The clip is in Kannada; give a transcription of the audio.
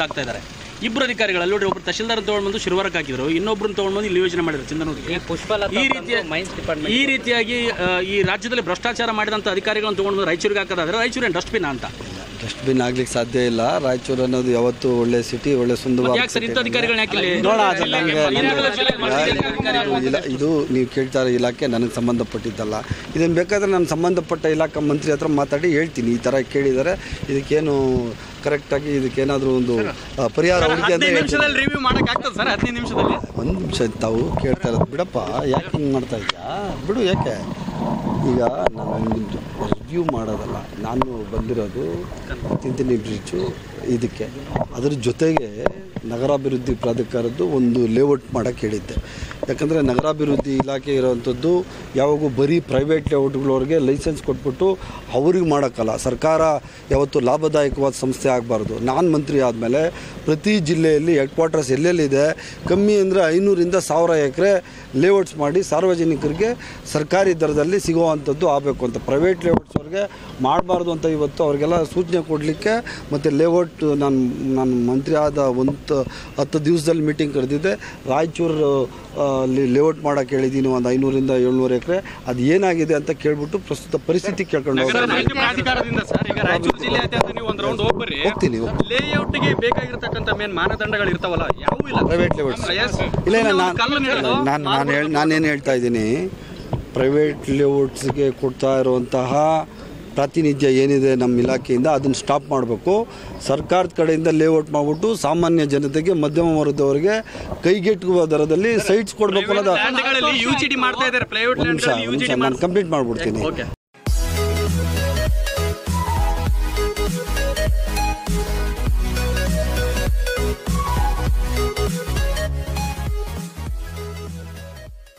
ಆಗ್ತಾ ಇದ್ದಾರೆ ಇಬ್ಬರು ಅಧಿಕಾರಿಗಳು ಅಲ್ಲಿ ಒಬ್ಬರು ತಹಶೀಲ್ದಾರ್ ತಗೊಂಡು ಬಂದು ಶಿರ್ವರಕ್ಕೆ ಹಾಕಿದ್ರು ಇನ್ನೊಬ್ಬರನ್ನ ತಗೊಂಡು ಬಂದು ಇಲ್ಲಿ ಯೋಜನೆ ಮಾಡಿದ್ರು ಚಂದನೂರಿಗೆ ಪುಷ್ಪಲತಾ ಈ ರೀತಿಯ ಮೈನ್ಸ್ ಡಿಪಾರ್ಟ್ಮೆಂಟ್ ಈ ರೀತಿಯಾಗಿ ಆ, ಈ ರಾಜ್ಯದಲ್ಲಿ ಭ್ರಷ್ಟಾಚಾರ ಮಾಡಿದಂಥ ಅಧಿಕಾರಿಗಳನ್ನು ತಗೊಂಡು ಬಂದು ರಾಯಚೂರಿಗೆ ಹಾಕೋದಾದ್ರೆ ರಾಯಚೂರಿನ ಡಸ್ಟ್ಬಿನ್ ಅಂತ ಡಸ್ಟ್ಬಿನ್ ಆಗ್ಲಿಕ್ಕೆ ಸಾಧ್ಯ ಇಲ್ಲ ರಾಯಚೂರು ಅನ್ನೋದು ಯಾವತ್ತು ಒಳ್ಳೆ ಸಿಟಿ ಒಳ್ಳೆ ಸುಂದರವಾದ ಯಾಕೆ ಸರ್ ಇಂಥ ಅಧಿಕಾರಿಗಳನ್ನ ಯಾಕೆ ಇಲ್ಲಿ ನೋಡ ಅದು ನನಗೆ ಈಗಾಗಲೇ ಜಿಲ್ಲೆಯಲ್ಲಿ ಮಾಡಿದ್ದೀರಿ ಅಧಿಕಾರಿಗಳು. ಇಲ್ಲ ಇದು ನೀವು ಕೇಳ್ತಾ ಇರೋ ಇಲಾಖೆ ನನಗೆ ಸಂಬಂಧಪಟ್ಟಿದ್ದಲ್ಲ ಇದನ್ನು ಬೇಕಾದ್ರೆ ನಾನು ಸಂಬಂಧಪಟ್ಟ ಇಲಾಖಾ ಮಂತ್ರಿ ಹತ್ರ ಮಾತಾಡಿ ಹೇಳ್ತೀನಿ ಈ ಥರ ಕೇಳಿದರೆ ಇದಕ್ಕೇನು ಕರೆಕ್ಟಾಗಿ ಇದಕ್ಕೇನಾದರೂ ಒಂದು ಆ, ಪರಿಹಾರ ಹುಡುಕಿ ಅಂತ ಹದಿನೈದು ಹೇಳ್ತೀನಿ ನಿಮಿಷದಲ್ಲಿ ರಿವ್ಯೂ ಮಾಡಕ್ ಆಗ್ತದೆ ಸರ್ ಹದಿನೈದು ನಿಮಿಷದಲ್ಲಿ ಒಂದು ನಿಮಿಷ ತಾವು ಕೇಳ್ತಾ ಇರೋದು ಬಿಡಪ್ಪ ಯಾಕೆ ಹಿಂಗೆ ಮಾಡ್ತಾ ಇದೆಯಾ ಬಿಡು ಯಾಕೆ ಈಗ ನಾನು ರಿವ್ಯೂ ಮಾಡೋದಲ್ಲ ನಾನು ಬಂದಿರೋದು ತಿಂತಿನಿ ಬ್ರಿಡ್ಜು ಇದಕ್ಕೆ ಅದ್ರ ಜೊತೆಗೆ ನಗರಾಭಿವೃದ್ಧಿ ಪ್ರಾಧಿಕಾರದ್ದು ಒಂದು ಲೇಔಟ್ ಮಾಡೋಕ್ಕೆ ಹೇಳಿದ್ದೆ ಯಾಕಂದರೆ ನಗರಾಭಿವೃದ್ಧಿ ಇಲಾಖೆ ಇರೋವಂಥದ್ದು ಯಾವಾಗೂ ಬರೀ ಪ್ರೈವೇಟ್ ಲೇಔಟ್ಗಳವ್ರಿಗೆ ಲೈಸೆನ್ಸ್ ಕೊಟ್ಬಿಟ್ಟು ಅವ್ರಿಗೆ ಮಾಡೋಕ್ಕಲ್ಲ ಸರ್ಕಾರ ಯಾವತ್ತು ಲಾಭದಾಯಕವಾದ ಸಂಸ್ಥೆ ಆಗಬಾರ್ದು ನಾನು ಮಂತ್ರಿ ಆದಮೇಲೆ ಪ್ರತಿ ಜಿಲ್ಲೆಯಲ್ಲಿ ಹೆಡ್ ಕ್ವಾರ್ಟರ್ಸ್ ಎಲ್ಲೆಲ್ಲಿದೆ ಕಮ್ಮಿ ಅಂದರೆ ಐನೂರಿಂದ ಸಾವಿರ ಎಕರೆ ಲೇಔಟ್ಸ್ ಮಾಡಿ ಸಾರ್ವಜನಿಕರಿಗೆ ಸರ್ಕಾರಿ ದರದಲ್ಲಿ ಸಿಗುವಂಥದ್ದು ಆಗಬೇಕು ಅಂತ ಪ್ರೈವೇಟ್ ಲೇಔಟ್ಸ್ ಅವ್ರಿಗೆ ಮಾಡಬಾರ್ದು ಅಂತ ಇವತ್ತು ಅವ್ರಿಗೆಲ್ಲ ಸೂಚನೆ ಕೊಡಲಿಕ್ಕೆ ಮತ್ತು ಲೇಔಟ್ ನಾನು ನಾನು ಮಂತ್ರಿ ಆದ ಒಂದು ಹತ್ತು ದಿವಸದಲ್ಲಿ ಮೀಟಿಂಗ್ ಕರೆದಿದ್ದೆ ರಾಯಚೂರು ಆ, ಅಲ್ಲಿ ಲೇಔಟ್ ಮಾಡೋಕ್ಕೆ ಹೇಳಿದ್ದೀನಿ ಒಂದು ಐನೂರಿಂದ ಏಳ್ನೂರು ಎಕರೆ ಅದು ಏನಾಗಿದೆ ಅಂತ ಕೇಳ್ಬಿಟ್ಟು ಪ್ರಸ್ತುತ ಪರಿಸ್ಥಿತಿ ಕೇಳ್ಕೊಂಡು ನಗರ ಹೋಗ್ತೀನಿ. ಅಭಿವೃದ್ಧಿ ಪ್ರಾಧಿಕಾರದಿಂದ ಸರ್ ಈಗ ರಾಯಚೂರು ಜಿಲ್ಲೆಯಾದ್ಯಂತ ನೀವು ಒಂದು ರೌಂಡ್ ಹೋಗ್ಬರ್ರಿ ಹೋಗ್ತೀನಿ ಲೇಔಟ್ಗೆ ಬೇಕಾಗಿರ್ತಕ್ಕಂಥ ಮೇನ್ ಮಾನದಂಡಗಳು ಇರ್ತಾವಲ್ಲ ಯಾವೂ ಇಲ್ಲ ಪ್ರೈವೇಟ್ ಲೇಔಟ್ಸ್ Yes. ಇಲ್ಲ ಇಲ್ಲ ಸುಮ್ನೆ ಒಂದು ಕಲ್ಲನ್ನ ನಾನು ಹಿಡ್ದು ನಾನು ನಾನು ಹೇಳಿ ನಾನೇನು ಹೇಳ್ತಾ ಇದ್ದೀನಿ ಪ್ರೈವೇಟ್ ಲೇಔಟ್ಸ್ಗೆ ಕೊಡ್ತಾ ಇರುವಂತಹ ಪ್ರಾತಿನಿಧ್ಯ ಏನಿದೆ ನಮ್ಮ ಇಲಾಖೆಯಿಂದ ಅದನ್ನು ಸ್ಟಾಪ್ ಮಾಡಬೇಕು ಸರ್ಕಾರದ ಕಡೆಯಿಂದ ಲೇಔಟ್ ಮಾಡಿಬಿಟ್ಟು ಸಾಮಾನ್ಯ ಜನತೆಗೆ ಮಧ್ಯಮ ವರ್ಗದವರಿಗೆ ಕೈಗೆಟುಕುವ ದರದಲ್ಲಿ ಸೈಟ್ಸ್ ಕೊಡಬೇಕು ಅನ್ನೋದು ಲ್ಯಾಂಡ್ಗಳಲ್ಲಿ ಯು ಜಿ ಡಿ ಮಾಡ್ತಾ ಇದ್ದಾರೆ ಪ್ರೈವೇಟ್ ಒಂದು ನಿಮಿಷ ಲ್ಯಾಂಡ್ಗಳಲ್ಲಿ ಯು ಒಂದು ಜಿ ನಿಮಿಷ ಡಿ ನಾನು ಕಂಪ್ಲೀಟ್ ಮಾಡಿಬಿಡ್ತೀನಿ ಓಕೆ